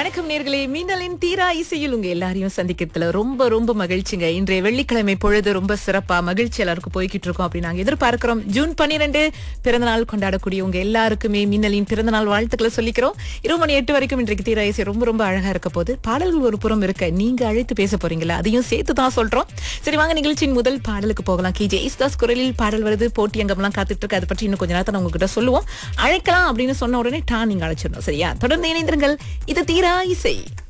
வணக்கம் நேர்களே மீனலின் தீரா இசையில் உங்க எல்லாரையும் சந்திக்கிறதுல ரொம்ப ரொம்ப மகிழ்ச்சிங்க இன்றைய வெள்ளிக்கிழமை பொழுது ரொம்ப சிறப்பா மகிழ்ச்சி எல்லாருக்கும் போய்கிட்டு இருக்கோம் அப்படி நாங்க எதிர்பார்க்கிறோம் ஜூன் பன்னிரெண்டு பிறந்தநாள் கொண்டாடக்கூடிய உங்க எல்லாருக்குமே மின்னலின் பிறந்தநாள் வாழ்த்துக்களை சொல்லிக்கிறோம் இருபது மணி எட்டு வரைக்கும் இன்றைக்கு தீரா இசை ரொம்ப ரொம்ப அழகா இருக்க போது பாடல்கள் ஒரு புறம் இருக்க நீங்க அழைத்து பேச போறீங்களா அதையும் சேர்த்து தான் சொல்றோம் சரி வாங்க நிகழ்ச்சியின் முதல் பாடலுக்கு போகலாம் கி ஜெயஸ்தாஸ் குரலில் பாடல் வருது போட்டி அங்கம்லாம் காத்துட்டு இருக்கு அதை பற்றி இன்னும் கொஞ்ச நேரத்தை நான் உங்ககிட்ட சொல்லுவோம் அழைக்கலாம் அப்படின்னு சொன்ன உடனே டா நீங்க அழைச்சிடணும் சரியா தொடர்ந்து இணைந்திருங்கள் இது தீரா இசை